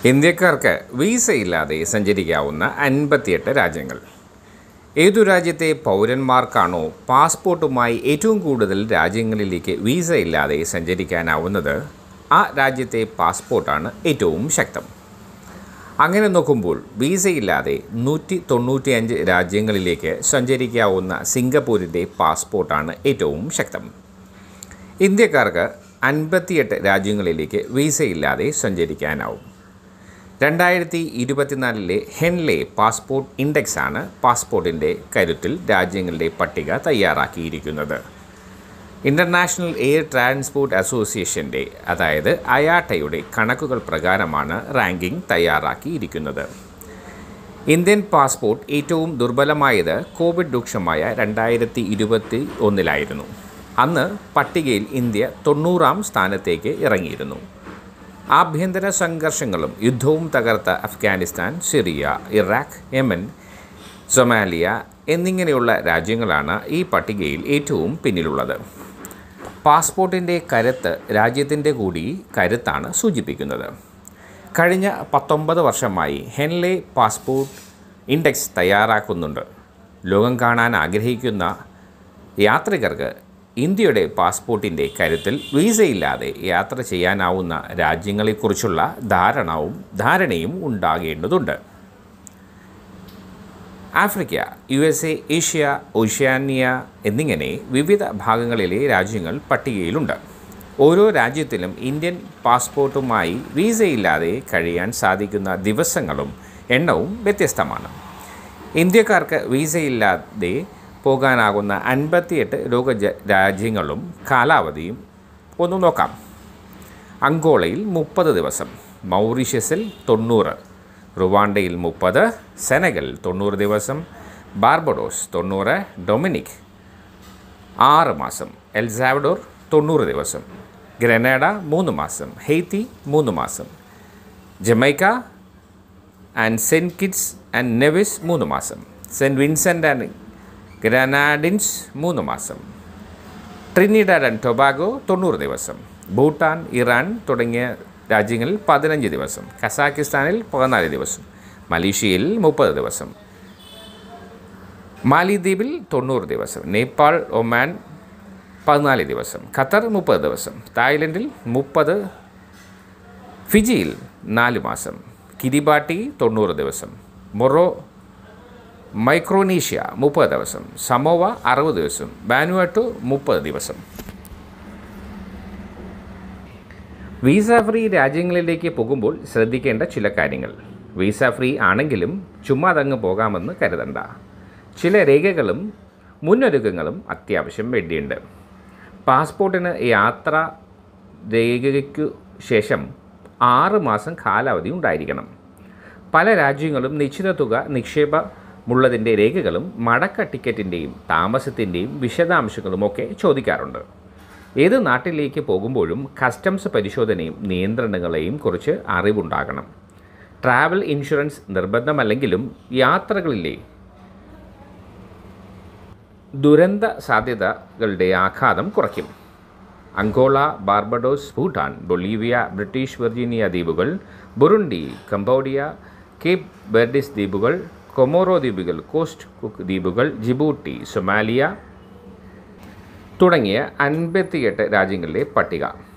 ഇന്ത്യക്കാർക്ക് വീസ ഇല്ലാതെ സഞ്ചരിക്കാവുന്ന അൻപത്തിയെട്ട് രാജ്യങ്ങൾ ഏതു രാജ്യത്തെ പൗരന്മാർക്കാണോ പാസ്പോർട്ടുമായി ഏറ്റവും കൂടുതൽ രാജ്യങ്ങളിലേക്ക് വീസ ഇല്ലാതെ സഞ്ചരിക്കാനാവുന്നത് ആ രാജ്യത്തെ പാസ്പോർട്ടാണ് ഏറ്റവും ശക്തം അങ്ങനെ നോക്കുമ്പോൾ വീസയില്ലാതെ നൂറ്റി തൊണ്ണൂറ്റിയഞ്ച് രാജ്യങ്ങളിലേക്ക് സഞ്ചരിക്കാവുന്ന സിംഗപ്പൂരിൻ്റെ പാസ്പോർട്ടാണ് ഏറ്റവും ശക്തം ഇന്ത്യക്കാർക്ക് അൻപത്തിയെട്ട് രാജ്യങ്ങളിലേക്ക് വീസയില്ലാതെ സഞ്ചരിക്കാനാവും രണ്ടായിരത്തി ഇരുപത്തിനാലിലെ ഹെൻലെ പാസ്പോർട്ട് ഇൻഡെക്സ് ആണ് പാസ്പോർട്ടിൻ്റെ കരുത്തിൽ രാജ്യങ്ങളുടെ പട്ടിക തയ്യാറാക്കിയിരിക്കുന്നത് ഇൻ്റർനാഷണൽ എയർ ട്രാൻസ്പോർട്ട് അസോസിയേഷൻ്റെ അതായത് അയാട്ടയുടെ കണക്കുകൾ പ്രകാരമാണ് റാങ്കിംഗ് തയ്യാറാക്കിയിരിക്കുന്നത് ഇന്ത്യൻ പാസ്പോർട്ട് ഏറ്റവും ദുർബലമായത് കോവിഡ് രൂക്ഷമായ രണ്ടായിരത്തി ഇരുപത്തി ഒന്നിലായിരുന്നു അന്ന് പട്ടികയിൽ ഇന്ത്യ തൊണ്ണൂറാം സ്ഥാനത്തേക്ക് ഇറങ്ങിയിരുന്നു ആഭ്യന്തര സംഘർഷങ്ങളും യുദ്ധവും തകർത്ത Afghanistan Syria Iraq Yemen Somalia എന്നിങ്ങനെയുള്ള രാജ്യങ്ങളാണ് ഈ പട്ടികയിൽ ഏറ്റവും പിന്നിലുള്ളത് പാസ്പോർട്ടിൻ്റെ കരുത്ത് രാജ്യത്തിൻ്റെ കൂടി കരുത്താണ് സൂചിപ്പിക്കുന്നത് കഴിഞ്ഞ പത്തൊമ്പത് വർഷമായി ഹെൻലെ പാസ്പോർട്ട് ഇൻഡെക്സ് തയ്യാറാക്കുന്നുണ്ട് ലോകം കാണാൻ ആഗ്രഹിക്കുന്ന യാത്രികർക്ക് ഇന്ത്യയുടെ പാസ്പോർട്ടിൻ്റെ കരുത്തിൽ വീസയില്ലാതെ യാത്ര ചെയ്യാനാവുന്ന രാജ്യങ്ങളെക്കുറിച്ചുള്ള ധാരണവും ധാരണയും ഉണ്ടാകേണ്ടതുണ്ട് Africa U S A Asia Oceania എന്നിങ്ങനെ വിവിധ ഭാഗങ്ങളിലെ രാജ്യങ്ങൾ പട്ടികയിലുണ്ട് ഓരോ രാജ്യത്തിലും ഇന്ത്യൻ പാസ്പോർട്ടുമായി വീസയില്ലാതെ കഴിയാൻ സാധിക്കുന്ന ദിവസങ്ങളും എണ്ണവും വ്യത്യസ്തമാണ് ഇന്ത്യക്കാർക്ക് വീസയില്ലാതെ പോകാനാകുന്ന അൻപത്തിയെട്ട് ലോക ജ- രാജ്യങ്ങളും കാലാവധിയും ഒന്ന് നോക്കാം അങ്കോളയിൽ മുപ്പത് ദിവസം മൗറീഷ്യസിൽ തൊണ്ണൂറ് റുവാണ്ടയിൽ മുപ്പത് സെനഗൽ തൊണ്ണൂറ് ദിവസം ബാർബഡോസ് തൊണ്ണൂറ് ഡൊമിനിക് ആറ് മാസം എൽസാവഡോർ തൊണ്ണൂറ് ദിവസം ഗ്രനേഡ മൂന്ന് മാസം ഹെയ്ത്തി മൂന്ന് മാസം Jamaica and Saint Kitts and Nevis മൂന്ന് മാസം സെൻറ്റ് വിൻസെൻ്റ് ആൻഡ് ഗ്രനാഡിൻസ് മൂന്ന് മാസം ട്രിനിഡാഡ് ആൻഡ് ടൊബാഗോ തൊണ്ണൂറ് ദിവസം ഭൂട്ടാൻ ഇറാൻ തുടങ്ങിയ രാജ്യങ്ങളിൽ പതിനഞ്ച് ദിവസം കസാക്കിസ്ഥാനിൽ പതിനാല് ദിവസം മലേഷ്യയിൽ മുപ്പത് ദിവസം മാലിദ്വീപിൽ തൊണ്ണൂറ് ദിവസം നേപ്പാൾ ഒമാൻ പതിനാല് ദിവസം ഖത്തർ മുപ്പത് ദിവസം തായ്ലൻഡിൽ മുപ്പത് ഫിജിയിൽ നാല് മാസം കിരിബാട്ടി തൊണ്ണൂറ് ദിവസം മൊറോ മൈക്രോനീഷ്യ മുപ്പത് ദിവസം സമോവ അറുപത് ദിവസം ബാനുവാട്ടു മുപ്പത് ദിവസം വീസ ഫ്രീ രാജ്യങ്ങളിലേക്ക് പോകുമ്പോൾ ശ്രദ്ധിക്കേണ്ട ചില കാര്യങ്ങൾ വീസ ഫ്രീ ആണെങ്കിലും ചുമ്മാതങ്ങ് പോകാമെന്ന് കരുതണ്ട ചില രേഖകളും മുന്നൊരുക്കങ്ങളും അത്യാവശ്യം വേണ്ടിയുണ്ട് പാസ്പോർട്ടിന് യാത്ര രേഖയ്ക്കു ശേഷം ആറ് മാസം കാലാവധി ഉണ്ടായിരിക്കണം പല രാജ്യങ്ങളും നിശ്ചിത തുക നിക്ഷേപമുള്ളതിൻ്റെ രേഖകളും മടക്ക ടിക്കറ്റിൻ്റെയും താമസത്തിൻ്റെയും വിശദാംശങ്ങളുമൊക്കെ ചോദിക്കാറുണ്ട് ഏത് നാട്ടിലേക്ക് പോകുമ്പോഴും കസ്റ്റംസ് പരിശോധനയും നിയന്ത്രണങ്ങളെയും കുറിച്ച് അറിവുണ്ടാകണം ട്രാവൽ ഇൻഷുറൻസ് നിർബന്ധമല്ലെങ്കിലും യാത്രകളിലെ ദുരന്ത സാധ്യതകളുടെ ആഘാതം കുറയ്ക്കും Angola Barbados Bhutan Bolivia British Virginia ദ്വീപുകൾ ബുറുണ്ടി കംബോഡിയ കേപ്പ് വെർഡിസ് ദ്വീപുകൾ കൊമോറോ ദ്വീപുകൾ കോസ്റ്റ് കുക്ക് ദ്വീപുകൾ ജിബൂട്ടി സൊമാലിയ തുടങ്ങിയ അൻപത്തിയെട്ട് രാജ്യങ്ങളിലെ പട്ടിക